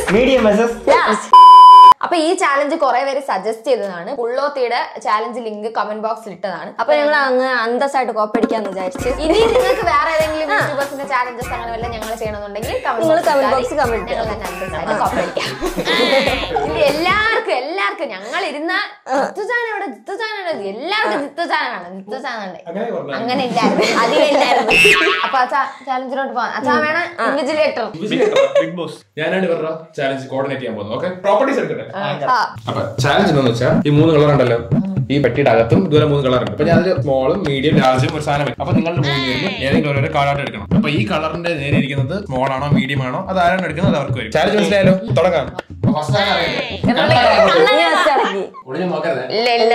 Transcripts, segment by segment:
Medium Messrs അപ്പൊ ഈ challenge കുറെ പേര് സജസ്റ്റ് ചെയ്തതാണ് പുള്ളോത്തിയുടെ ചാലഞ്ച് ലിങ്ക് കമന്റ് ബോക്സിൽ ഇട്ടതാണ് അപ്പൊ ഞങ്ങൾ അങ്ങ് അന്തസ്സായിട്ട് കോപ്പടിക്കാന്ന് വിചാരിച്ച് ഇനി നിങ്ങൾക്ക് വേറെ ഏതെങ്കിലും യൂട്യൂബേഴ്സിന്റെ ചാലഞ്ചസ് അങ്ങനെ വല്ല ഞങ്ങൾ ചെയ്യണമെന്നുണ്ടെങ്കിൽ നിങ്ങൾ comment box ൽ comment ഞങ്ങൾ തന്നെ അന്തസ്സായിട്ട് കോപ്പടിക്കാം ഇനി എല്ലാവർക്കും എല്ലാവർക്കും ഞങ്ങൾ ഇരുന്ന ജിത്തുചാനോടെ ജിത്തുചാനോടെ എല്ലാവർക്കും ജിത്തുചാനാണ് ജിത്തുചാനുണ്ട് അങ്ങനെ പറഞ്ഞു അങ്ങനെ ഇല്ലായിരുന്നു അധികം ഇല്ലായിരുന്നു അപ്പൊ അച്ഛാ ചാലഞ്ചിലോട്ട് പോവാം അച്ഛാ വേണം ഇൻവിജിലേറ്റർ ബിഗ് ബോസ് ഞാനാണ് ഇവരുടെ ചാലഞ്ച് കോർഡിനേറ്റ് ചെയ്യാൻ പോകുന്നത് ഓക്കെ പ്രോപ്പർട്ടീസ് എടുക്കട്ടെ ആ അപ്പൊ ചാലഞ്ച് എന്താന്ന് വെച്ചാൽ ഈ മൂന്ന് കളർ ഉണ്ടല്ലോ ഈ പെട്ടിയുടെ അകത്തും ഇതുവരെ മൂന്ന് കളർ ഉണ്ട് അപ്പൊ ഞാൻ അതിൽ സ്മോളും മീഡിയം ലാർജും ഒരു സാധനം വെക്കും. അപ്പൊ നിങ്ങളുടെ മൂന്ന് പേരിലും ഏതെങ്കിലും ഓരോ കാർഡ് എടുക്കണം അപ്പൊ ഈ കളറിന്റെ നേരെ ഇരിക്കുന്നത് സ്മോൾ ആണോ മീഡിയം ആണോ അത് ആരാണ് എടുക്കുന്നത് അത് അവർക്ക് വരും ചാലഞ്ച് മനസ്സിലായാലോ തുടങ്ങാം ഫസ്റ്റ് നീ വെച്ചടക്കി ഒളിഞ്ഞു നോക്കരുത് ഇല്ല ഇല്ല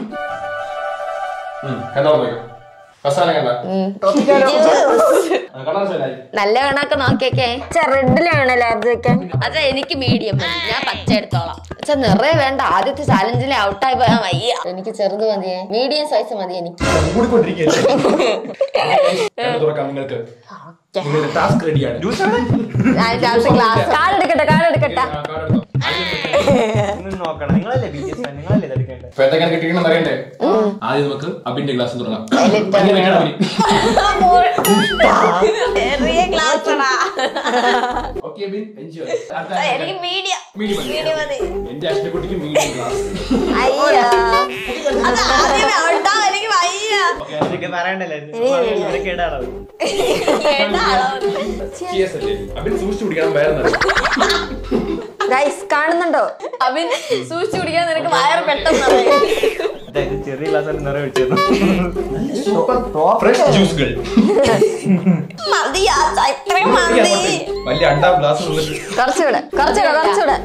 കണ്ടോ ഫസ്റ്റ് കണ്ട കളർ ശരിയായി നല്ല കണക്ക് നോക്കിയേക്കേ റെഡിലാണ് ലാർജ് വെക്കാൻ അച്ഛാ എനിക്ക് മീഡിയം മതി ഞാൻ പച്ച എടുത്തോളാം അച്ഛാ നിറയെ വേണ്ട ആദ്യത്തെ ചാലഞ്ചിൽ ഔട്ടായി പോയാൽ വയ്യ എനിക്ക് ചെറുത് മതിയേ മീഡിയം സൈസ് മതി എനിക്ക് കൂടിക്കൊണ്ടിരിക്കുകയല്ലേ തുറക്കാം നിങ്ങൾക്ക് നിങ്ങളുടെ ടാസ്ക് റെഡിയാണ് ക്ലാസ് കാലെടുക്കട്ടെ കാലെടുക്കട്ടെ ഒന്ന് നോക്കണം നിങ്ങളല്ലേ ബി എസ് നിങ്ങളല്ലേ ഇതെടുക്കേണ്ടത് ഇപ്പൊ എന്തൊക്കെ കിട്ടിക്കണം അറിയണ്ടേ ആദ്യം നമുക്ക് അബിന്റെ ക്ലാസ് തുടങ്ങാം അങ്ങനെ വെക്കണം അബി. Okay, Abin, enjoy. അടുത്ത ആൾക്ക് മീഡിയം medium മതി. എന്റെ അശ്വകുട്ടിക്ക് മീഡിയം ക്ലാസ് ഇതൊക്കെ പറയണ്ടല്ലോ ഇതൊക്കെ ഇടാണത് അബിൻ സൂക്ഷിച്ചു കുടിക്കണം വേറെ ഗൈസ് കാണുന്നുണ്ടോ അവൻ സൂക്ഷിച്ചു കുടിക്കാൻ നിനക്ക് വയറ് പെട്ടെന്ന് അതായത് ചെറിയ ഗ്ലാസ് ആയിട്ട് നിറയെ ഒഴിച്ചിരുന്നു ഫ്രഷ് ജ്യൂസുകൾ വലിയ അണ്ടാ ഗ്ലാസ് കുറച്ചുകൂടെ കുറച്ചുകൂടെ കുറച്ചുകൂടെ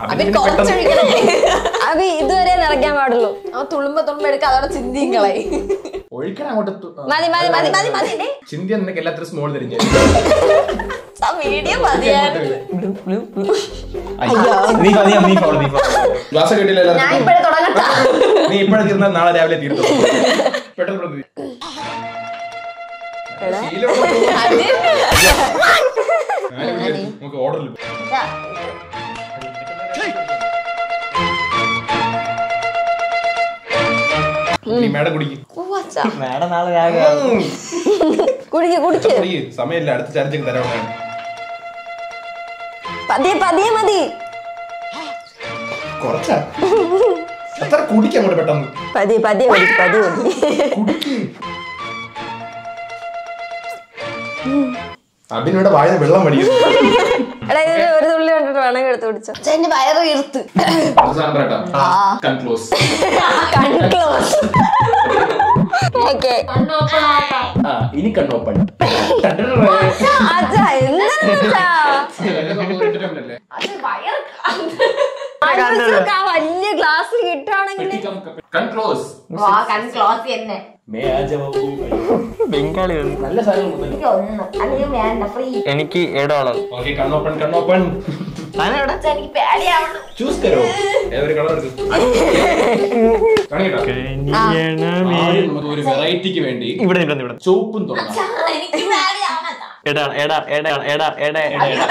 അഭി ഇതുവരെ നിറയ്ക്കാൻ പാടുള്ളൂ അവൻ തുളുമ്പ തുളുമ്പ എടുക്ക അതോടെ ചിന്തിയും കളയും ഒഴിക്കാൻ അങ്ങോട്ട് തു- ആ. മതി മതി മതി മതി മതി ചിന്തി നിനക്ക് എല്ലാത്തിനും സ്മോൾ തിരിഞ്ഞു മീഡിയം മതിയായിരുന്നു നീ ഫോ- നീ നീ ഫോളോ നീ ഫോളോ ഗ്ലാസ് കിട്ടിയില്ല ഞാൻ എല്ലാവർക്കും? ഇപ്പഴേ തുടങ്ങട്ടാ നീ ഇപ്പോഴെ തീർന്നാൽ നാളെ രാവിലെ തീർത്തു പെട്ടെന്ന് പെട്ടെന്ന് തീ. ശീലമുള്ള ഞാൻ വിചാരിച്ചു, നമുക്ക് ഓർഡറിൽ മേഡം കുടിക്കും മേഡം നാളെ രാവിലെ കുടിക്ക് കുടിക്ക് സമയമില്ല അടുത്ത ചാർജ് തരാൻ പതിയെ പതിയെ മതി കുറച്ചാ എത്ര കുടിക്കാം അങ്ങോട്ട് പെട്ടെന്ന് പതിയെ പതിയെ മതി പതിയെ മതി കുടിക്ക് അബിനിവിടെ വായ വെള്ളം മടിക്കുന്നു എടാ ഇതിൽ ഒരു തുള്ളി കണ്ടിട്ട് വേണമെങ്കിൽ എടുത്ത് കുടിച്ചോ എന്റെ വയറ് വീർത്ത് അവസാനം കേട്ടോ കൺക്ലോസ് ക്ലോസ് ഓക്കെ ആ ഇനി കണ്ണോപ്പൺ അച്ഛാ എന്താ അത് വയറ് ആ വലിയ ഗ്ലാസ് കിട്ടുവാണെങ്കിൽ കൺക്ലോസ് വാ കൺ ക്ലോസ് തന്നെ ബംഗാളി വന്നു നല്ല സാധനം എനിക്ക് ഒന്ന് അല്ലെങ്കിൽ വേണ്ട ഫ്രീ എനിക്ക് ഇടോളം ഓക്കെ കണ്ണോപ്പൺ കണ്ണോപ്പൺ താനെവിടെ എനിക്ക് പേടിയാവണം ചൂസ് കരോ ഏതൊരു കളർ എടുക്കും കാണിക്കട്ടോ ആദ്യം നമുക്ക് ഒരു വെറൈറ്റിക്ക് വേണ്ടി ഇവിടെ ഇവിടെ ഇവിടെ ചുവപ്പും തുടങ്ങാം എനിക്ക് പേടിയാവണം എടാ എടാ എടാ എടാ എടാ എടാ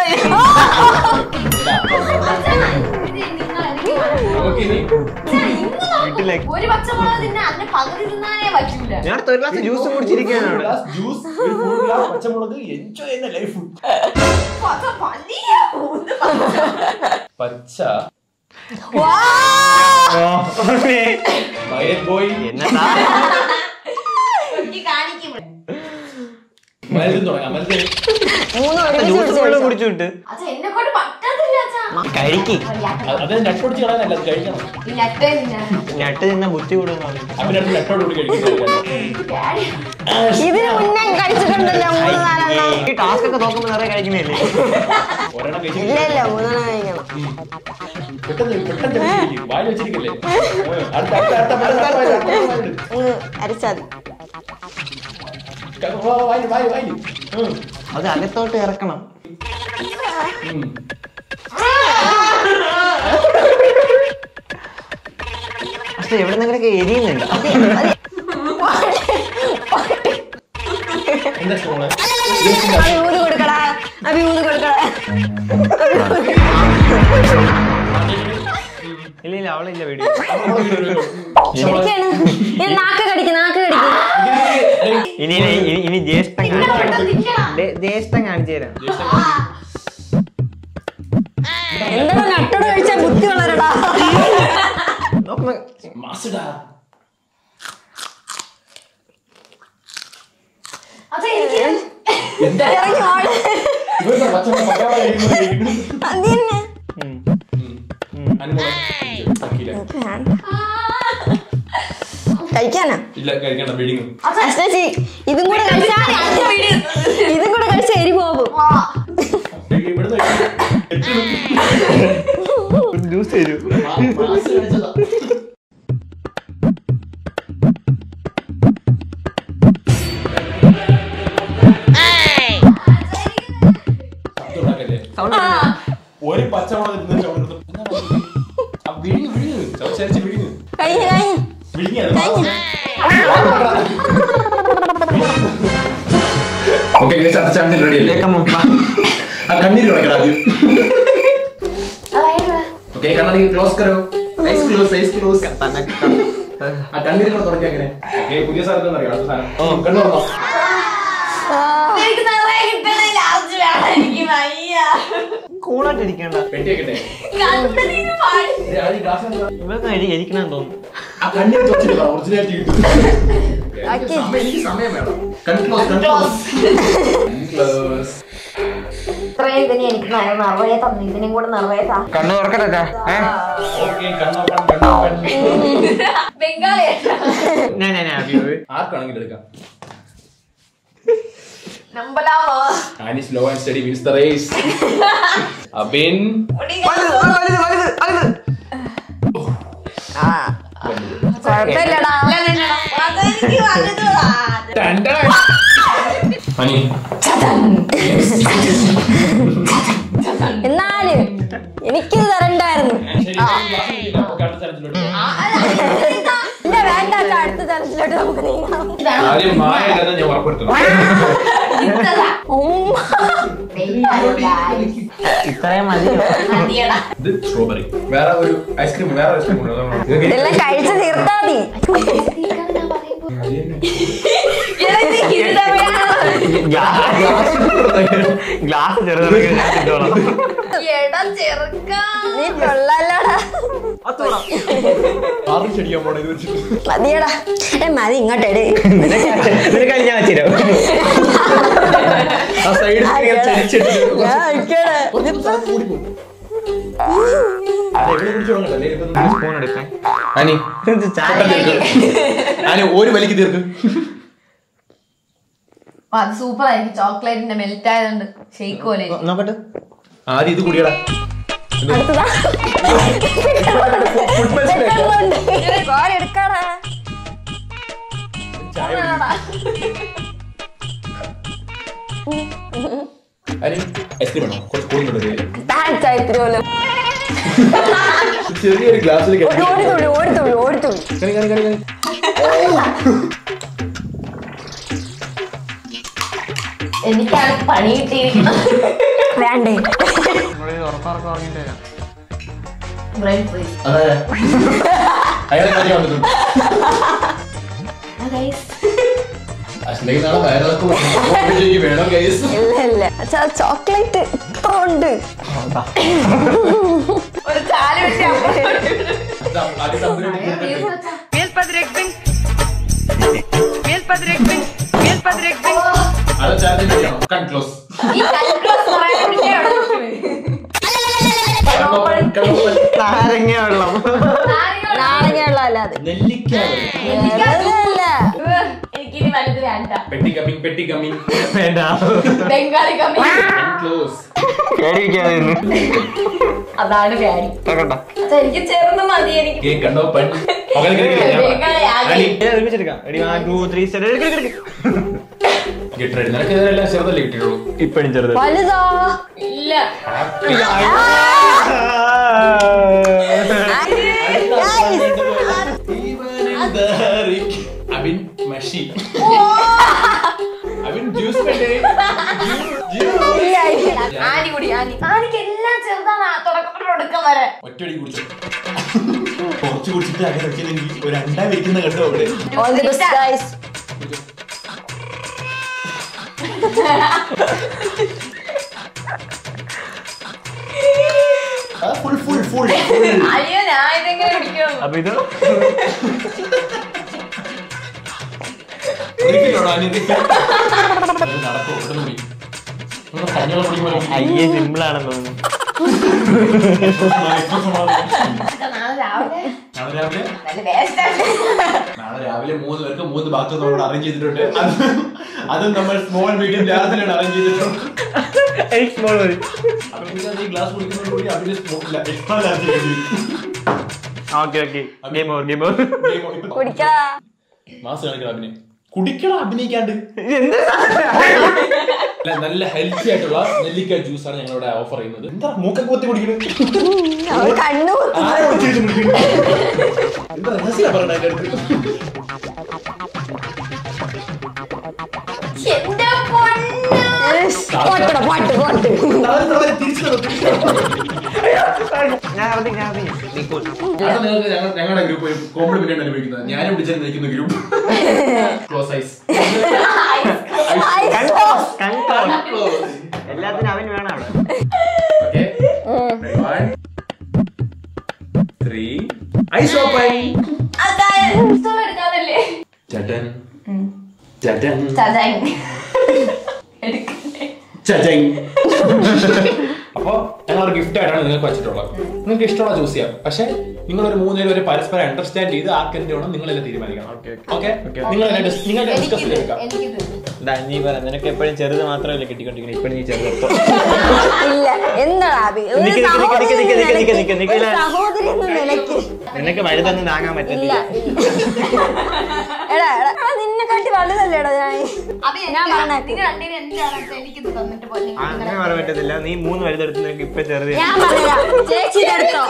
നമുക്ക് ഇനി വീട്ടിലേക്ക് ഒരു പച്ചമുളക് തിന്നാ അതിന് പകുതി തിന്നാനേ പറ്റൂല ഞാൻ അടുത്ത ഒരു ഗ്ലാസ് ജ്യൂസ് കുടിച്ചിരിക്കുകയാണ് അവിടെ ജ്യൂസ് ഒരു full glass പച്ചമുളക് എൻജോയ് ചെയ്യുന്ന ലൈഫ് പച്ച വലിയ മൂന്ന് പച്ച ഓ, അമ്മേ. വയൽ ബോയ് എന്നതാ എനിക്ക് കാണിക്കും മരുന്ന് തുടങ്ങാം മരുന്ന് മൂന്ന് ഒരുമിച്ച് ജ്യൂസ് കുടിച്ച് ഫുള്ള് കഴിച്ചോ. കുടിച്ചു വിട്ട് അച്ഛാ എന്നെ കൊണ്ട് പറ്റത്തില്ല അച്ഛാ കഴിക്ക് അത് നട്ടൊടിച്ച് കളയാനല്ല അത് കഴിക്കണം ഈ ലട്ടേ തിന്നാൻ ഞട്ട് തിന്ന ബുദ്ധി കൂടുന്നു അതിനടുത്ത് നട്ടോട് കൂടി കഴിക്കുന്നത് ഇതിന് മുന്നേ കഴിച്ചിട്ടുണ്ടല്ലോ മൂന്ന് നാലെണ്ണം ഈ ടാസ്ക് ഒക്കെ നോക്കുമ്പോ നിറയെ കഴിക്കുന്നില്ലേ ഒരെണ്ണം കഴിച്ച് ഇല്ല ഇല്ല മൂന്നെണ്ണം കഴിക്കണം പെട്ടെന്ന് പെട്ടെന്ന് കഴിച്ചിരിക്കും. വായിൽ വെച്ചിരിക്കല്ലേ അടുത്ത അടുത്ത അടുത്ത പെട്ടെന്ന് അടുത്ത വായിൽ, അടുത്ത വായിൽ. ഒന്ന് അരിച്ചാൽ മതി വാ, വാ, വായിൽ, വായിൽ, വായിൽ. ഉം. അത് അകത്തോട്ട് ഇറക്കണം ഉം. പക്ഷെ എവിടെ നിന്നൊക്കെ എരിയുന്നുണ്ട് എന്താ സ്മോള് അഭി ഊത് കൊടുക്കടാ അഭി ഊത് കൊടുക്കടാ ഇല്ല ഇല്ല അവളില്ല വീഡിയോ ശരിക്കാണ് ഞാൻ നാക്ക് കടിക്കും നാക്ക് കടിക്കും ഇനി ഇനി- ഇനി ഇനി ജ്യേഷ്ഠൻ കാണിച്ചു ദേ- ജ്യേഷ്ഠൻ കാണിച്ചു തരാം എന്താ നട്ടോട് കഴിച്ചാൽ ബുദ്ധി വളരടാ നോക്കുന്ന മാസിടാ അതെ എനിക്ക് ഇറങ്ങി ഓട് ഇവരുടെ പച്ചമുളക് പക്കാവട കഴിക്കുന്നത് അത് തന്നെ അനുമോളെ ആക്കിയില്ല. കഴിക്കാനാ ഇല്ല കഴിക്കണ്ട വെടിങ്ങും അശ്വസി ഇതും കൂടെ കഴിച്ചാ ഇതും കൂടെ കഴിച്ചാ എരി പോകും ഇവിടുന്ന് എട്ട് ഒരു ജ്യൂസ് തരൂ മാസ് കഴിച്ചതാ ശബ്ദം ഉണ്ടാക്കല്ലേ? ഒരു പച്ചമുളക് തിന്ന് ചുവന്നത് ആ വിഴുങ്ങ് വിഴുങ്ങ് ചവച്ചരച്ച് വിഴുങ്ങ് കഴിഞ്ഞു കഴിഞ്ഞു വിഴുങ്ങി അത് ഓക്കെ ചർച്ച റെഡി അല്ലേ ആ കണ്ണീര് തുടക്കണം ആദ്യം ഓക്കെ കണ്ണാടി ക്ലോസ് കരോ ഐസ് ക്ലോസ് ഐസ് ക്ലോസ് ആ കണ്ണീര് കൂടെ തുടങ്ങി അങ്ങനെ ഓക്കെ പുതിയ സാധനം അറിയാം അടുത്ത സാധനം കണ്ണു തുറന്നോ എനിക്ക് നിറയെ കിട്ടണേ ലാസ്റ്റ് വേണം എനിക്ക് വയ്യ കൂളായിട്ട് ഇരിക്കണ്ട പെട്ടി വെക്കട്ടെ കണ്ടതിന് പാടി ഇത് ആദ്യം ഗ്ലാസ് എടുത്തോ. ഇവർക്ക് ഇരിക്കണമെന്ന് തോന്നുന്നു ആ കണ്ണീര് തുറച്ചിട്ട് ഒറിജിനാലിറ്റി കിട്ടും സമയം- എനിക്ക് സമയം വേണം കൺ ക്ലോസ് കൺ ക്ലോസ് ക്ലോസ് ഇത്രയും ഇതിനെ എനിക്ക് നിറയെ തന്നു ഇതിനും കൂടെ നിറയെ താ കണ്ണു തുറക്കട്ടെ ഓക്കെ കണ്ണോപ്പൺ കണ്ണോപ്പൺ ബംഗാളി ഞാൻ ഞാൻ ഹാപ്പി ആർക്കാണെങ്കിലും എടുക്കാം നമ്പലാമോ ആനി slow and steady wins the race Abin ആ കുഴപ്പമില്ലടാ അതെനിക്ക് വലുതാ അനി എന്നാലും എനിക്കിത് തരണ്ടായിരുന്നു ഇല്ല വേണ്ട അച്ഛാ, അടുത്ത തരത്തിലോട്ട് നമുക്ക് നീങ്ങാം ആദ്യം മായ ഇല്ലെന്ന് ഞാൻ ഉറപ്പെടുത്തണം ഉമ്മ. ഇത്രയും മതി ഇത് സ്ട്രോബെറി വേറെ ഒരു ഐസ്ക്രീം വേറെ ഐസ്ക്രീം ഇതെല്ലാം കഴിച്ച് തീർത്താ മതി ഗ്ലാസ് ചെറുതാക്കി ഞാൻ ഇട്ടോളാം എടാ ചെറുക്കാ നീ കൊള്ളാലോടാ ആറും ചെടിയാൻ പോണേ ഇത് വെച്ചിട്ട് മതിയടാ ഏ മതി ഇങ്ങോട്ടെടേ നിനക്ക് ഞാൻ വെച്ചിരാം ആ സൈഡിൽ ചരിച്ചിട്ട് ഞാൻ വെക്കണേ. ഫോൺ എടുക്കാൻ അനി ഇത് ചായ അനി ഒരു വലിക്ക് തീർക്ക് അത് സൂപ്പർ ആയിരിക്കും ചോക്ലേറ്റിന്റെ മെൽറ്റ് ആയതുകൊണ്ട് ഷെയ്ക്ക് പോലെ ഇരിക്കും. നോക്കട്ടെ ആദ്യം ഇത് കുടിയടാ അടുത്തതാ കോരി എടുക്കാടാ അനി ഐസ്ക്രീം വേണോ കുറച്ച് കൂടുന്നുണ്ട് താഴ്ച ഇത്തിരി പോലും ചെറിയൊരു ഗ്ലാസ്സിൽ ഒരു ഒരു തുള്ളി ഒരു തുള്ളി ഒരു തുള്ളി കണി കണി കണി കണി എനിക്കാണ് പണി കിട്ടിയിരിക്കുന്നത് വേണ്ടേ ഉറപ്പാർക്കും ഉറങ്ങിട്ട് വരാം ബ്രെയിൻ ഫ്രീസ് അതെ അയാളെ കാര്യം വന്നിട്ടുണ്ട് അശ്ലേക്ക് നാളെ വയറിളക്കും എനിക്ക് വേണം കേസ് ഇല്ല ഇല്ല അച്ഛാ ചോക്ലേറ്റ് ഇത്ര ഉണ്ട് ഒരു ചാല് വെച്ച് ആദ്യം തമ്പുരാട്ടി തീർക്കട്ടെ. അത് ചാർജ് ചെയ്യണം കൺ ക്ലോസ് ഈ കൽക്രോസ് പറയാണ്ടിരിക്കാൻ അവിടെ നിൽക്കുവേ. നാരങ്ങ വെള്ളം നാരങ്ങ നാരങ്ങയുള്ള അല്ലാതെ നെല്ലിക്ക വെറുതെയല്ല. എനിക്കിനി വലുത് വേണ്ട പെട്ടി കമ്മിങ് പെട്ടി കമ്മിങ് വേണ്ട ബംഗാളി കമ്മി ക്ലോസ് പേടിക്കാതെ ഇരുന്ന്. അതാണ് വ്യാരി നോക്കട്ടെ അച്ഛാ എനിക്ക് ചെറുത് മതി എനിക്ക് ഗെയിം കണ്ടോ പൺ മകൻ ബംഗാളി ആകെ ഞാൻ ഒരുമിച്ചെടുക്കാം ready one two three get ready നിനക്ക് ഇതെല്ലാം ചെറുതല്ലേ കിട്ടിയുള്ളൂ ഇപ്പഴും ചെറുത് വലുതോ ഇല്ല അബിൻ മഷി അബിൻ ജ്യൂസ് വേണ്ടേ ഇല്ല, ഇല്ല. ആനി കൂടി ആനി ആനിക്ക് എല്ലാം ചെറുതാണ് ആ തുടക്കം തൊട്ട് ഒടുക്കം വരെ ഒറ്റയടി കുടിച്ചു കുറച്ച് കുടിച്ചിട്ട് അങ്ങനെ വെച്ചില്ലെങ്കിൽ ഒരു അണ്ട വെക്കുന്ന കണ്ടോ അവിടെ all the best guys full full full അയ്യോ ഞാൻ ഇതെങ്ങനെ കുടിക്കും അപ്പൊ ഇത് ഒരിക്കലോടാ നടക്കോ ഇവിടെ നിന്ന് പോയി നിങ്ങൾ കഞ്ഞിവെള്ളം കുടിക്കുമ്പോൾ അയ്യേ സിമ്പിൾ ആണെന്ന് തോന്നുന്നു നാളെ രാവിലെ നാളെ രാവിലെ നല്ല വേസ്റ്റ് നാളെ രാവിലെ മൂന്ന് പേർക്ക് മൂന്ന് ബാത്റൂം നമ്മൾ അറേഞ്ച് ചെയ്തിട്ടുണ്ട് അത് അതും നമ്മൾ സ്മോൾ മീഡിയം ലാർജിലാണ് അറേഞ്ച് ചെയ്തിട്ടുണ്ട് സ്മോൾ മതി അപ്പൊ പിന്നെ ഈ ഗ്ലാസ് കുടിക്കുന്നതോട് കൂടി അതിന് small extra large okay okay game over game over കുടിക്കടാ മാസം കാണിക്കണം അഭിനയം കുടിക്കണം അഭിനയിക്കാണ്ട് അല്ല, നല്ല ഹെൽത്തി ആയിട്ടുള്ള നെല്ലിക്ക ജ്യൂസ് ആണ് ഞങ്ങളിവിടെ ഓഫർ ചെയ്യുന്നത് എന്താ മൂക്കൊക്കെ കൊത്തി കുടിക്കുന്നത് അവൾ കണ്ണു ആരാ കുത്തിയിട്ട് കുടിക്കുന്നത്? എന്താ രഹസ്യം പറയണ അതിന്റെ അടുത്ത് എന്റെ പൊന്നു പോട്ടടാ പാട്ട് പാട്ട് തളര് തളര് തിരിച്ച് തളര് തിരിച്ച് തളര്. ഞാൻ അറിഞ്ഞു ഞാൻ അറിഞ്ഞു നീ cool. അതാണ് നിങ്ങൾക്ക് ഞങ്ങൾ- ഞങ്ങളുടെ ഗ്രൂപ്പ് കോംപ്ലിമെന്റ് ആണ് അനുഭവിക്കുന്നത് ഞാനും വിളിച്ചാൽ നയിക്കുന്ന ഗ്രൂപ്പ് ക്ലോസ് ഐസ് Control. എല്ലാത്തിനും അവൻ വേണം അവിടെ ത്രീ ഐസ് ഓപ്പൺ ഇഷ്ടമുള്ള എടുക്കാതല്ലേ ചട്ടൻ ചട്ടൻ ചതൻ എടുക്കട്ടെ ചട്ടൻ അപ്പൊ ഞങ്ങൾ ഒരു ഗിഫ്റ്റ് ആയിട്ടാണ് നിങ്ങൾക്ക് വെച്ചിട്ടുള്ളത് നിങ്ങൾക്ക് ഇഷ്ടമുള്ള ചൂസ് ചെയ്യാം പക്ഷെ നിങ്ങൾ ഒരു മൂന്നുപേരും ഒരു പരസ്പരം അണ്ടർസ്റ്റാൻഡ് ചെയ്ത് ആർക്കെന്ത് വേണം നിങ്ങൾ തന്നെ തീരുമാനിക്കണം Okay, ഓക്കെ നിങ്ങൾ നിങ്ങൾ ഡിസ്കസ് എനിക്കിത് ചെയ്തെടുക്കാം എനിക്കിത് ദാ, നീ പറ നിനക്ക് എപ്പോഴും ചെറുത് മാത്രമല്ല കിട്ടിക്കൊണ്ടിരിക്കുന്നത് ഇപ്പഴും നീ ചെറുതെത്തോ ഇല്ല എന്താടാ അഭി? ഒരു നിക്ക്, നിക്ക്, സഹോദരി നിക്ക്, നിക്ക്, എന്ന നിക്ക്, നിലയ്ക്ക്, നിക്ക്, നിക്ക്, ഒരു നിക്ക്. സഹോദരി എന്ന നിലയ്ക്ക് നിനക്ക് വലുതൊന്നും താങ്ങാൻ ഇല്ല പറ്റത്തില്ല എടാ എടാ എടാ, നിന്നെ കാട്ടി വലുതല്ലേടാ ഞാൻ അത് ഞാൻ പറഞ്ഞേക്ക്. നിങ്ങൾ രണ്ടുപേരും എന്താണെന്ന് എനിക്കിത് തന്നിട്ട് പോലെ ആ, അങ്ങനെ പറയാൻ പറ്റത്തില്ല നീ മൂന്ന് വലുതെടുത്ത് നിനക്ക് ഇപ്പൊ ചെറുത് ഞാൻ പറയാം ചേച്ചി ഇതെടുത്തോ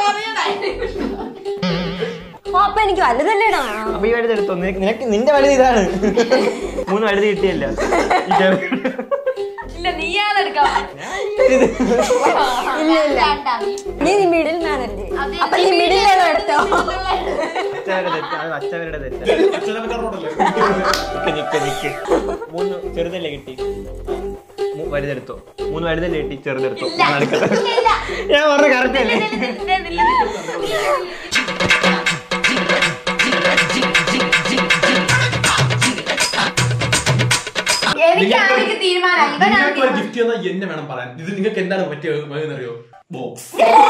ഓ, അപ്പൊ എനിക്ക് വലുതല്ലേടാ അപ്പൊ ഈ വലുതെടുത്തോ നിനക്ക് നിനക്ക് നിന്റെ വലുത് ഇതാണ് മൂന്ന് വലുത് കിട്ടിയല്ല ഈ ചെറുത് ഇല്ല നീയാതെടുക്കാം ഇല്ല ഇല്ല നീ മിഡിൽ മാൻ അല്ലേ അപ്പൊ നീ മിഡിൽ എടുത്തോ അച്ഛവരുടെ തെറ്റ് അത് അച്ഛവരുടെ തെറ്റ് നിക്ക് നിക്ക് നിക്ക് മൂന്ന് ചെറുതല്ലേ കിട്ടി മൂ- വലുതെടുത്തോ മൂന്ന് വലുതല്ലേ കിട്ടി ചെറുതെടുത്തോ ഞാൻ നടക്കട്ടെ ഞാൻ പറഞ്ഞ കറക്റ്റ് അല്ലേ എനിക്കാണെങ്കിൽ തീരുമാനം ഇവനാണ് നിങ്ങൾക്ക് ഒരു ഗിഫ്റ്റ് തന്നാൽ എന്നെ വേണം പറയാൻ ഇത് നിങ്ങൾക്ക് എന്താണ് പറ്റിയ അറിയോ ബോക്സ്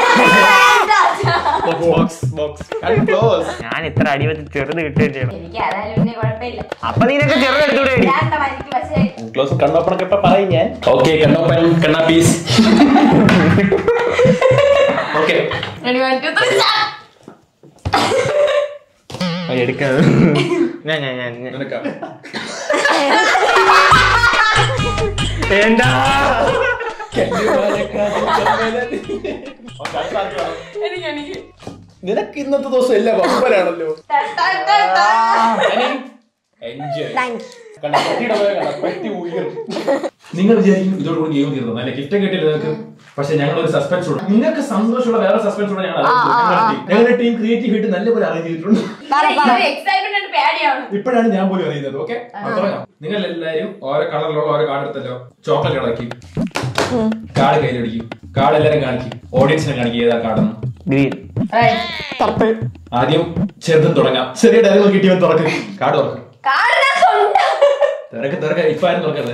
ബോക്സ് ബോക്സ് ഞാൻ ഇത്ര അടിവത്ത് ചെറുത് കിട്ടുകയും ചെയ്യണം എനിക്ക് അതായാലും പിന്നെ കുഴപ്പമില്ല അപ്പൊ നീനൊക്കെ ചെറുതെടുത്തൂടെ ഞാൻ എന്താ എനിക്ക് പക്ഷേ ക്ലോസ് കണ്ണോപ്പണൊക്കെ ഇപ്പൊ പറയും ഞാൻ ഓക്കെ കണ്ണോപ്പൻ കണ്ണാ പീസ് okay ready, one, two, three, start. എടുക്കാം ഞാൻ ഞാൻ ഞാൻ ഞാൻ- നിനക്കാ വേണ്ട എനിക്ക് എനിക്ക് നിനക്ക് ഇന്നത്തെ ദിവസം എല്ലാം ബമ്പരാണല്ലോ ടാ, ടാ, ടാ, ടാ. എൻജോയ് താങ്ക് നിങ്ങൾ വിചാരിക്കും ഇതോടുകൂടി ഗെയിം തീർന്നു അല്ലെ ഗിഫ്റ്റ് കിട്ടില്ല നിങ്ങൾക്ക് പക്ഷെ ഞങ്ങൾ ഒരു സസ്പെൻസ് ഉണ്ട് നിങ്ങൾക്ക് സന്തോഷമുള്ള വേറെ സസ്പെൻസ് ഉണ്ട് ഞങ്ങൾ arrange ചെയ്തു. ഞങ്ങളുടെ team. ഞങ്ങളുടെ ടീം ക്രിയേറ്റീവ് ആയിട്ട് നല്ലപോലെ അറേഞ്ച് ചെയ്തിട്ടുണ്ട് ഇത് excitement ആണ് പേടിയാണ് ഇപ്പോഴാണ് ഞാൻ പോലും അറിയുന്നത് ഓക്കെ നിങ്ങൾ എല്ലാവരും ഓരോ കളറിലുള്ള ഓരോ കാർഡ് എടുത്തല്ലോ ചോക്ലേറ്റ് ഇളക്കി കാർഡ് കയ്യിലടിക്കും കാർഡ് എല്ലാവരും കാണിക്കും ഓഡിയൻസിനെ കാണിക്കും ഏതാ കാർഡെന്ന് ഗ്രീൻ പർപ്പിൾ ആദ്യം ചെറുതും തുടങ്ങാം ചെറിയ ഡയലോഗ് കിട്ടിയവൻ തുറക്കും കാർഡ് തുറക്കും കാറിനകത്തുണ്ട് തിരക്ക് തിരക്ക് ഇപ്പൊ ആരും തുറക്കരുത്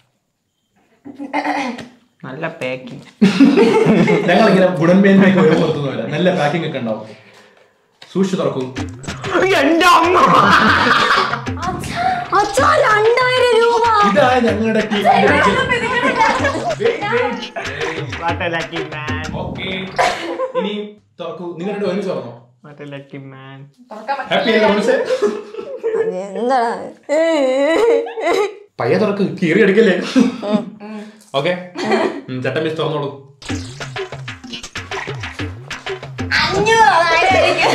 നല്ല പാക്കിംഗ് ഞങ്ങൾ ഇങ്ങനെ ഗുണമേന്മയൊക്കെ ഒരു പുറത്തൊന്നുമില്ല നല്ല പാക്കിംഗ് ഒക്കെ ഉണ്ടാവും സൂക്ഷിച്ചു തുറക്കും എന്റെ അമ്മ അച്ഛാ രണ്ടായിരം രൂപ ഇതാ ഞങ്ങളുടെ ടീമിന്റെ what a lucky man okay ഇനി തുറക്കൂ നിങ്ങളുടെ ഒരുമിച്ച് തുറന്നോ what a lucky man happy അല്ലേ മനസ്സേ എന്താടാ പയ്യ തുറക്ക് കീറി എടുക്കല്ലേ ഓക്കെ ചട്ടം മിസ് തുറന്നോളൂ അഞ്ഞൂറ് ആയിരം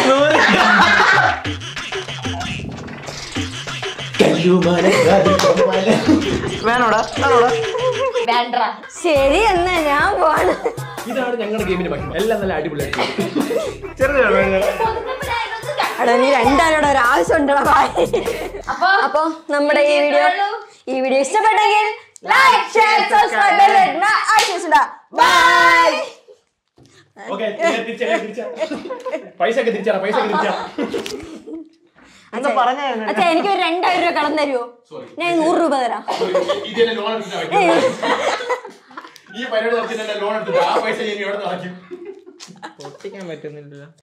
വേണോടാ വേണോടാ വേണ്ട ശരി എന്നാ ഞാൻ പോണ് ഇതാണ് ഞങ്ങളുടെ ഗെയിമിന്റെ ഭക്ഷണം എല്ലാം നല്ല അടിപൊളിയായിട്ട് ചെറുത് വേണം. എടാ നീ രണ്ടാരോടെ ഒരു ആവശ്യം ഉണ്ടോ അപ്പൊ അപ്പൊ നമ്മുടെ ഈ വീഡിയോ ഉള്ളൂ. ഈ വീഡിയോ ഇഷ്ടപ്പെട്ടെങ്കിൽ like share subscribe bye okay തിരിച്ചാ തിരിച്ചാ പൈസ ഒക്കെ തിരിച്ചാ പൈസ ഒക്കെ തിരിച്ചാ എന്താ പറഞ്ഞായിരുന്നു അച്ഛാ എനിക്ക് ഒരു രണ്ടായിരം രൂപ കടം തരുമോ ഞാൻ നൂറ് രൂപ തരാം ഇതിന്റെ ലോൺ എടുത്തിട്ട് ഈ പരിപാടി നടത്തിട്ട് ലോൺ എടുത്തിട്ട് ആ പൈസ ഇനി എവിടെ നടക്കും പൊട്ടിക്കാൻ പറ്റുന്നില്ല